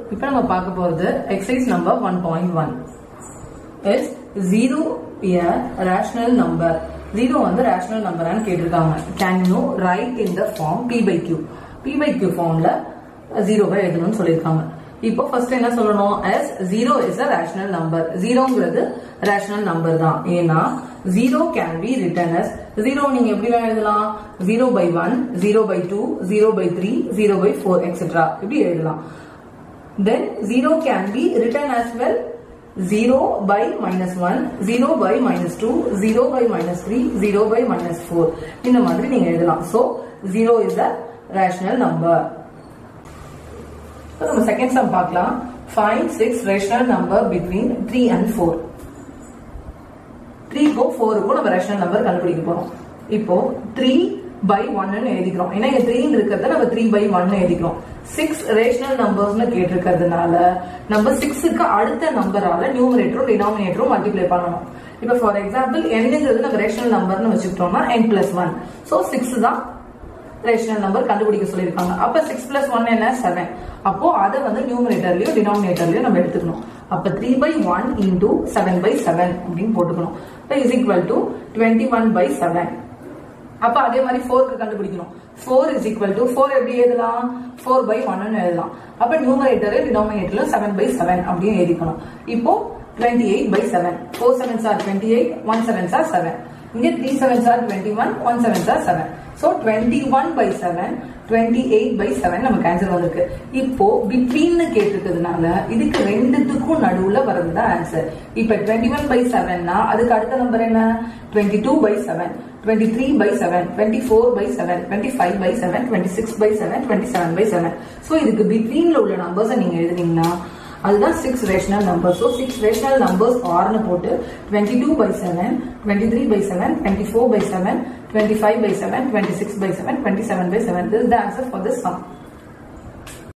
இப்போ நம்ம பார்க்க போறது exercise number one point one is zero a rational number zero வந்து ரேஷனல் நம்பரான்னு கேட்டிருக்காங்க can you write in the form p by q p by q ஃபார்ம்ல ஜீரோவை எழுதணும்னு சொல்லியிருக்காங்க இப்போ ஃபர்ஸ்ட் என்ன சொல்லணும் yes zero is a rational number ஜீரோங்கிறது ரேஷனல் நம்பர் தான் ஏன்னா zero can be written as zero நீங்க எப்படி வேணா எழுதலாம் zero by one zero by two zero by three zero by four etcetera இப்படி எழுதலாம் then 0 can be written as well 0 by minus 1 0 by minus 2 0 by minus 3 0 by minus 4 இந்த மாதிரி நீங்க எழுதலாம் so 0 is a rational number இப்போ நம்ம second sum பார்க்கலாம் find six rational number between 3 and 4 த்ரீக்கும் ஃபோருக்கும் நம்ம ரேஷனல் நம்பர் கண்டுபிடிக்க போறோம் இப்போ த்ரீ பை ஒன்னு எழுதிக்கிறோம் ஏன்னா இங்க த்ரீ இருக்கிறத நம்ம த்ரீ பை ஒன்னு எழுதிக்கிறோம் சிக்ஸ் ரேஷனல் நம்பர்ஸ்னு கேட்டிருக்கிறதுனால நம்ம சிக்ஸுக்கு அடுத்த நம்பரால நியூமரேட்டரும் டினாமினேட்டரும் மல்டிப்ளை பண்ணணும் இப்போ ஃபார் எக்ஸாம்பிள் என்னங்கிறது நம்ம ரேஷனல் நம்பர்னு வச்சுக்கிட்டோம்னா n plus one so six தான் ரேஷனல் நம்பர் கண்டுபிடிக்க சொல்லியிருக்காங்க அப்ப சிக்ஸ் பிளஸ் ஒன் என்ன செவன் அப்போ அதை வந்து நியூமரேட்டர்லயோ டினாமினேட்டர்லயோ நம்ம எடுத்துக்கணும் அப்ப three by one into seven by seven அப்படின்னு போட்டுக்கணும் is equal to twenty one by seven அப்ப அதே மாதிரி ஃபோருக்கு கண்டுபிடிக்கணும் four is equal to four எப்படி எழுதலாம் ஃபோர் பை ஒன்னு எழுதலாம் அப்ப நியூமரேட்டர் டினாமினேட்டர்ல செவன் பை செவன் அப்படின்னு எழுதிக்கணும் இப்போ twenty eight by seven four sevens are twenty eight one sevens are seven இங்க three sevens are twenty one one sevens are seven so twenty one by seven twenty eight by seven நமக்கு answer வந்திருக்கு இப்போ between கேட்டிருக்கிறதுனால இதுக்கு ரெண்டுத்துக்கும் நடுவுல வரது தான் answer இப்ப டுவெண்ட்டி ஒன் பை செவன்னா அதுக்கு அடுத்த நம்பர் என்ன twenty two by seven twenty three by seven twenty four by seven twenty five by seven twenty six by seven twenty seven by seven so இதுக்கு பிட்வீன்ல உள்ள நம்பர்ஸை நீங்க எழுதுனீங்கன்னா அதுதான் six rational number so six rational numbers ஆர்னு போட்டு twenty two by seven twenty three by seven twenty four by seven twenty five by seven twenty six by seven twenty seven by seven this the answer for this some